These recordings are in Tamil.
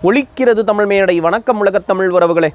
பொழிக்கிறது தமிழ் மேடை வணக்கம் உலகத் தமிழ் உறவுகளே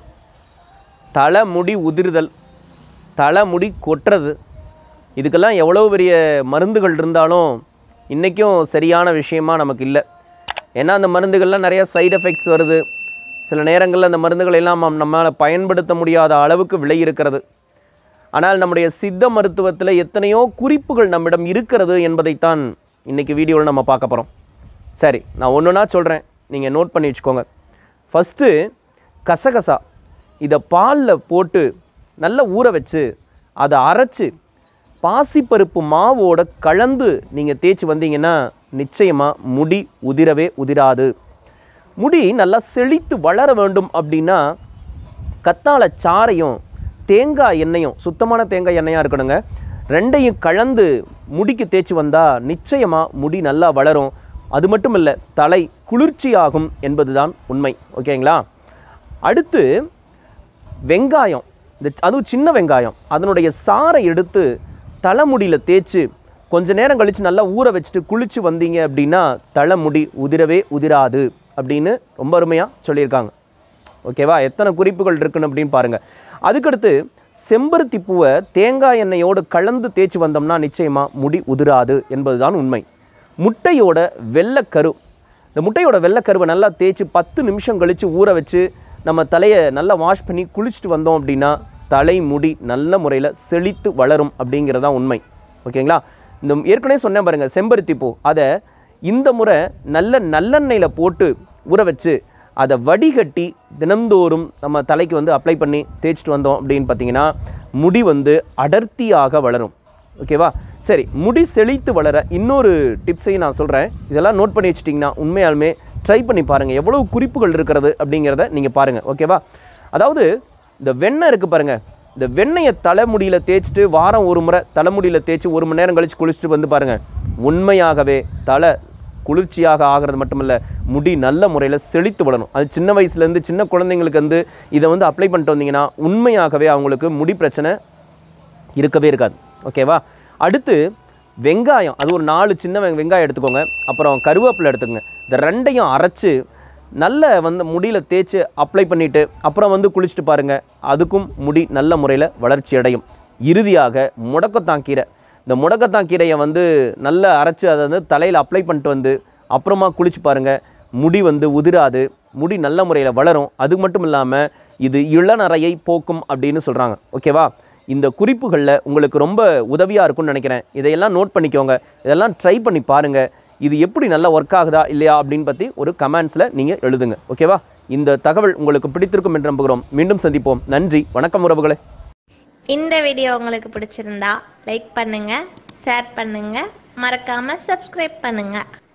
தலைமுடி உதிர்தல் தலைமுடி கொட்டுறது இதுக்கெல்லாம் எவ்வளோ பெரிய மருந்துகள் இருந்தாலும் இன்றைக்கும் சரியான விஷயமா நமக்கு இல்லை ஏன்னா அந்த மருந்துகள்லாம் நிறைய சைடு எஃபெக்ட்ஸ் வருது சில நேரங்களில் அந்த மருந்துகள் எல்லாம் நம் நம்மால் பயன்படுத்த முடியாத அளவுக்கு விலை இருக்கிறது ஆனால் நம்முடைய சித்த மருத்துவத்தில் எத்தனையோ குறிப்புகள் நம்மிடம் இருக்கிறது என்பதைத்தான் இன்றைக்கி வீடியோவில் நம்ம பார்க்க போகிறோம் சரி நான் ஒன்றுனா சொல்கிறேன் நீங்கள் நோட் பண்ணி வச்சுக்கோங்க ஃபஸ்ட்டு கசகசா இதை பாலில் போட்டு நல்லா ஊற வச்சு அதை அரைச்சி பாசிப்பருப்பு மாவோட கலந்து நீங்கள் தேய்ச்சி வந்தீங்கன்னா நிச்சயமாக முடி உதிரவே உதிராது முடி நல்லா செழித்து வளர வேண்டும் அப்படின்னா கத்தாழை சாறையும் தேங்காய் எண்ணெயும் சுத்தமான தேங்காய் எண்ணெயாக இருக்கணுங்க ரெண்டையும் கலந்து முடிக்கு தேய்ச்சி வந்தால் நிச்சயமாக முடி நல்லா வளரும் அது மட்டும் இல்லை தலை குளிர்ச்சியாகும் என்பதுதான் உண்மை ஓகேங்களா அடுத்து வெங்காயம் இந்த அதுவும் சின்ன வெங்காயம் அதனுடைய சாறை எடுத்து தலைமுடியில் தேய்ச்சி கொஞ்ச நேரம் கழித்து நல்லா ஊற வச்சுட்டு குளித்து வந்தீங்க அப்படின்னா தலைமுடி உதிரவே உதிராது அப்படின்னு ரொம்ப அருமையாக சொல்லியிருக்காங்க ஓகேவா எத்தனை குறிப்புகள் இருக்குன்னு அப்படின்னு பாருங்கள் அதுக்கடுத்து செம்பருத்தி பூவை தேங்காய் எண்ணெயோடு கலந்து தேய்ச்சி வந்தோம்னா நிச்சயமாக முடி உதிராது என்பதுதான் உண்மை முட்டையோட வெள்ளைக்கரு இந்த முட்டையோட வெள்ளைக்கருவை நல்லா தேய்ச்சி பத்து நிமிஷம் கழித்து ஊற வச்சு நம்ம தலையை நல்லா வாஷ் பண்ணி குளிச்சுட்டு வந்தோம் அப்படின்னா தலைமுடி நல்ல முறையில் செழித்து வளரும் அப்படிங்கிறது தான் உண்மை ஓகேங்களா இந்த ஏற்கனவே சொன்னேன் பாருங்கள் செம்பருத்தி பூ அதை இந்த முறை நல்ல நல்லெண்ணெயில் போட்டு ஊற வச்சு அதை வடிகட்டி தினந்தோறும் நம்ம தலைக்கு வந்து அப்ளை பண்ணி தேய்ச்சிட்டு வந்தோம் அப்படின்னு பார்த்தீங்கன்னா முடி வந்து அடர்த்தியாக வளரும் ஓகேவா சரி முடி செழித்து வளர இன்னொரு டிப்ஸையும் நான் சொல்கிறேன் இதெல்லாம் நோட் பண்ணி வச்சிட்டிங்கன்னா உண்மையாலுமே ட்ரை பண்ணி பாருங்கள் எவ்வளோ குறிப்புகள் இருக்கிறது அப்படிங்கிறத நீங்கள் பாருங்கள் ஓகேவா அதாவது இந்த வெண்ணெய் இருக்குது பாருங்கள் இந்த வெண்ணெயை தலைமுடியில் தேய்ச்சிட்டு வாரம் ஒரு முறை தலைமுடியில் தேய்ச்சி ஒரு மணி நேரம் கழித்து குளிச்சுட்டு வந்து பாருங்கள் உண்மையாகவே தலை குளிர்ச்சியாக ஆகிறது மட்டுமல்ல முடி நல்ல முறையில் செழித்து வளரும் அது சின்ன வயசுலேருந்து சின்ன குழந்தைங்களுக்கு வந்து இதை வந்து அப்ளை பண்ணிட்டு வந்தீங்கன்னா உண்மையாகவே அவங்களுக்கு முடி பிரச்சனை இருக்கவே இருக்காது ஓகேவா அடுத்து வெங்காயம் அது ஒரு நாலு சின்ன வெ- வெங்காயம் எடுத்துக்கோங்க அப்புறம் கருவேப்பிலை எடுத்துக்கோங்க இந்த ரெண்டையும் அரைச்சு நல்ல வந்து முடியில் தேய்ச்சி அப்ளை பண்ணிவிட்டு அப்புறம் வந்து குளிச்சுட்டு பாருங்கள் அதுக்கும் முடி நல்ல முறையில் வளர்ச்சி அடையும் இறுதியாக முடக்கத்தான் கீரை இந்த முடக்கத்தான் கீரையை வந்து நல்லா அரைச்சி அதை வந்து தலையில் அப்ளை பண்ணிட்டு வந்து அப்புறமா குளிச்சு பாருங்கள் முடி வந்து உதிராது முடி நல்ல முறையில் வளரும் அது மட்டும் இல்லாமல் இது இளநரையை போக்கும் அப்படின்னு சொல்கிறாங்க ஓகேவா இந்த குறிப்புகளில் உங்களுக்கு ரொம்ப உதவியாக இருக்கும்னு நினைக்கிறேன் இதையெல்லாம் நோட் பண்ணிக்கோங்க இதெல்லாம் ட்ரை பண்ணி பாருங்கள் இது எப்படி நல்லா ஒர்க் ஆகுதா இல்லையா அப்படின்னு பற்றி ஒரு கமெண்ட்ஸில் நீங்கள் எழுதுங்க ஓகேவா இந்த தகவல் உங்களுக்கு பிடித்திருக்கும் என்று நம்புகிறோம் மீண்டும் சந்திப்போம் நன்றி வணக்கம் உறவுகளே இந்த வீடியோ உங்களுக்கு பிடிச்சிருந்தா லைக் பண்ணுங்க ஷேர் பண்ணுங்க மறக்காம சப்ஸ்கிரைப் பண்ணுங்க